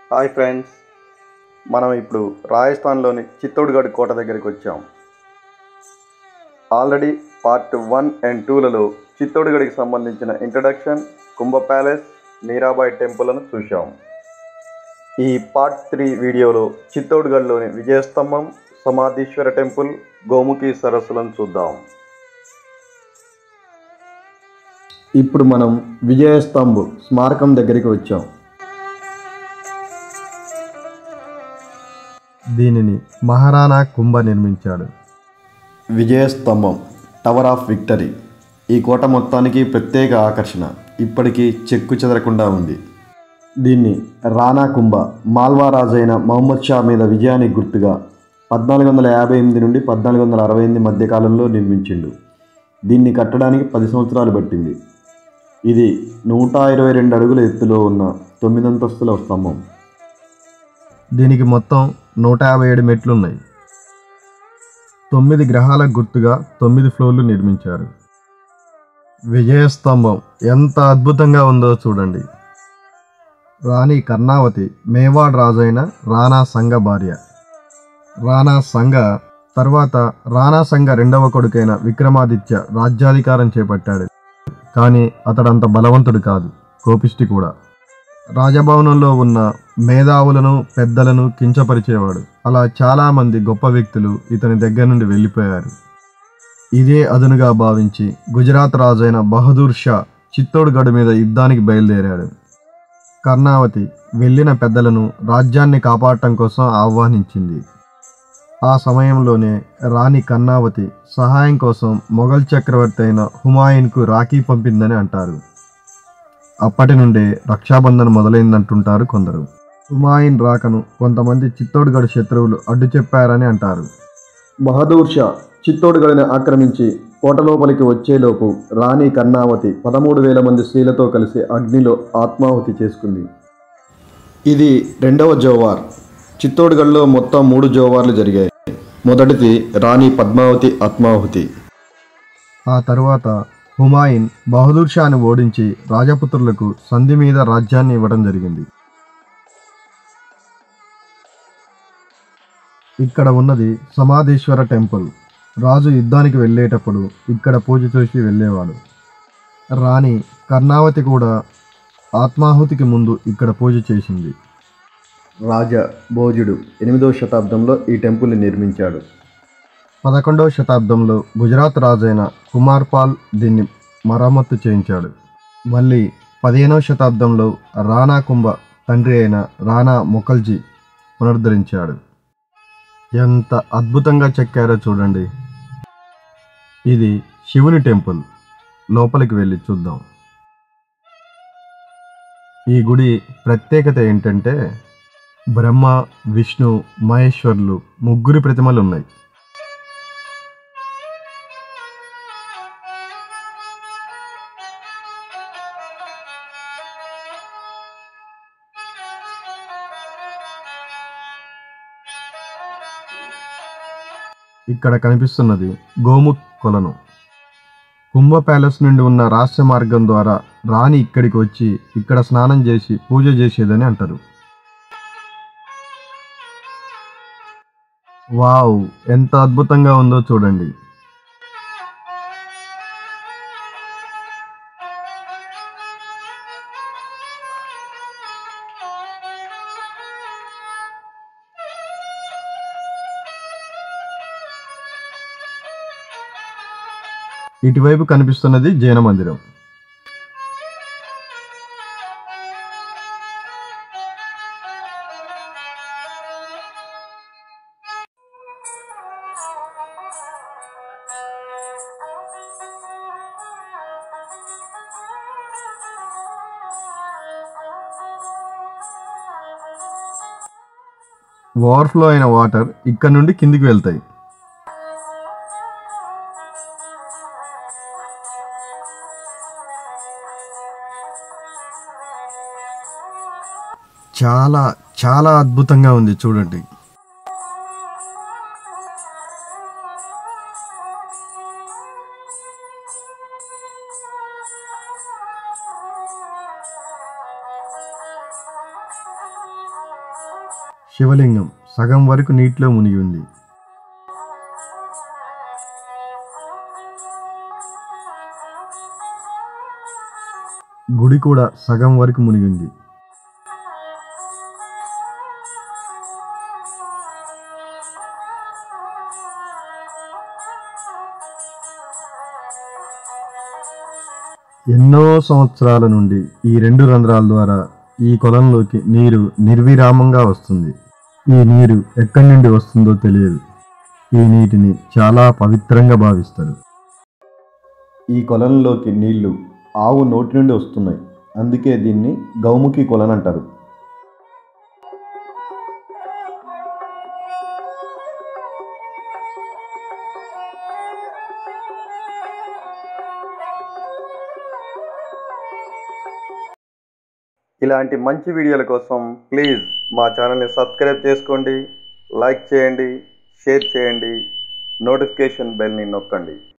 hi friends మనం ఇప్పుడు రాజస్థాన్లోని చిత్తోడ్గఢ్ కోట దగ్గరికి వచ్చాం ఆల్రెడీ పార్ట్ వన్ అండ్ టూలలో చిత్తోడ్గఢ్కి సంబంధించిన ఇంట్రడక్షన్ కుంభ ప్యాలెస్ మీరాబాయ్ టెంపుల్ను చూశాం ఈ పార్ట్ త్రీ వీడియోలో చిత్తోడ్గఢ్లోని విజయస్తంభం సమాధీశ్వర టెంపుల్ గోముఖి సరస్సులను చూద్దాం ఇప్పుడు మనం విజయస్తంభ్ స్మారకం దగ్గరికి వచ్చాం దీనిని మహారాణా కుంభ నిర్మించాడు విజయస్తంభం టవర్ ఆఫ్ విక్టరీ ఈ కోట మొత్తానికి ప్రత్యేక ఆకర్షణ ఇప్పటికీ చెక్కు చెదరకుండా ఉంది దీన్ని రాణా కుంభ మాల్వా రాజైన మహమ్మద్ షా మీద విజయానికి గుర్తుగా పద్నాలుగు వందల యాభై ఎనిమిది నుండి పద్నాలుగు వందల అరవై ఎనిమిది మధ్య కాలంలో నిర్మించిండు దీన్ని కట్టడానికి పది సంవత్సరాలు పట్టింది ఇది నూట ఇరవై రెండు అడుగుల ఎత్తులో ఉన్న తొమ్మిది అంతస్తుల స్తంభం దీనికి మొత్తం నూట యాభై ఏడు మెట్లు ఉన్నాయి తొమ్మిది గ్రహాలకు గుర్తుగా తొమ్మిది ఫ్లోర్లు నిర్మించారు విజయస్తంభం ఎంత అద్భుతంగా ఉందో చూడండి రాణి కర్ణావతి మేవాడ్ రాజైన రాణా సంగ భార్య రాణా సంగ తర్వాత రాణా సంగ రెండవ కొడుకైన విక్రమాదిత్య రాజ్యాధికారం చేపట్టాడు కానీ అతడంత బలవంతుడు కాదు కోపిష్టి కూడా రాజభవనంలో ఉన్న మేధావులను పెద్దలను కించపరిచేవాడు అలా చాలామంది గొప్ప వ్యక్తులు ఇతని దగ్గర నుండి వెళ్ళిపోయారు ఇదే అదునుగా భావించి గుజరాత్ రాజైన బహదూర్ షా చిత్తోడ్గఢ్ మీద యుద్ధానికి బయలుదేరాడు కర్ణావతి వెళ్ళిన పెద్దలను రాజ్యాన్ని కాపాడటం కోసం ఆహ్వానించింది ఆ సమయంలోనే రాణి కర్ణావతి సహాయం కోసం మొఘల్ చక్రవర్తి అయిన హుమాయూన్కు రాఖీ పంపిందని అంటారు అప్పటి నుండే రక్షాబంధన్ మొదలైందంటుంటారు కొందరు హుమాయూన్ రాకను కొంతమంది చిత్తోడ్గఢ్ శత్రువులు అడ్డు చెప్పారని అంటారు బహదూర్ షా చిత్తోడ్గఢ్ని ఆక్రమించి కోట లోపలికి వచ్చేలోపు రాణి కర్ణావతి పదమూడు వేల మంది స్త్రీలతో కలిసి అగ్నిలో ఆత్మాహుతి చేసుకుంది ఇది రెండవ జోవార్ చిత్తోడ్గఢ్లో మొత్తం మూడు జోవార్లు జరిగాయి మొదటిది రాణి పద్మావతి ఆత్మాహుతి ఆ తరువాత హుమాయూన్ బహదూర్ షాను ఓడించి రాజపుత్రులకు సంధి మీద రాజ్యాన్ని ఇవ్వడం జరిగింది ఇక్కడ ఉన్నది సమాధీశ్వర టెంపుల్ రాజు యుద్ధానికి వెళ్ళేటప్పుడు ఇక్కడ పూజ చేసి వెళ్ళేవాడు రాణి కర్ణావతి కూడా ఆత్మాహుతికి ముందు ఇక్కడ పూజ చేసింది రాజ భోజుడు ఎనిమిదవ శతాబ్దంలో ఈ టెంపుల్ని నిర్మించాడు పదకొండవ శతాబ్దంలో గుజరాత్ రాజైన కుమార్పాల్ దీన్ని మరమ్మత్తు చేయించాడు మళ్ళీ పదిహేనవ శతాబ్దంలో రాణా కుంభ తండ్రి అయిన రాణా ముఖల్జీ పునరుద్ధరించాడు ఎంత అద్భుతంగా చెక్కారో చూడండి ఇది శివుని టెంపుల్ లోపలికి వెళ్ళి చూద్దాం ఈ గుడి ప్రత్యేకత ఏంటంటే బ్రహ్మ విష్ణు మహేశ్వర్లు ముగ్గురి ప్రతిమలు ఉన్నాయి ఇక్కడ కనిపిస్తున్నది గోముఖ్ కొలను కుంభ ప్యాలెస్ నుండి ఉన్న రహస్య మార్గం ద్వారా రాణి ఇక్కడికి వచ్చి ఇక్కడ స్నానం చేసి పూజ చేసేదని అంటారు వావ్ ఎంత అద్భుతంగా ఉందో చూడండి ఇటువైపు కనిపిస్తున్నది జైన మందిరం ఓవర్ఫ్లో అయిన వాటర్ ఇక్కడ నుండి కిందికి వెళ్తాయి చాలా చాలా అద్భుతంగా ఉంది చూడండి శివలింగం సగం వరకు నీటిలో మునిగి ఉంది గుడి కూడా సగం వరకు మునిగి ఉంది ఎన్నో సంవత్సరాల నుండి ఈ రెండు రంధ్రాల ద్వారా ఈ కొలంలోకి నీరు నిర్విరామంగా వస్తుంది ఈ నీరు ఎక్కడి నుండి వస్తుందో తెలియదు ఈ నీటిని చాలా పవిత్రంగా భావిస్తారు ఈ కొలంలోకి నీళ్లు ఆవు నోటి నుండి వస్తున్నాయి అందుకే దీన్ని గౌముఖి కొలను అంటారు ఇలాంటి మంచి వీడియోల కోసం ప్లీజ్ మా ఛానల్ని సబ్స్క్రైబ్ చేసుకోండి లైక్ చేయండి షేర్ చేయండి నోటిఫికేషన్ బెల్ని నొక్కండి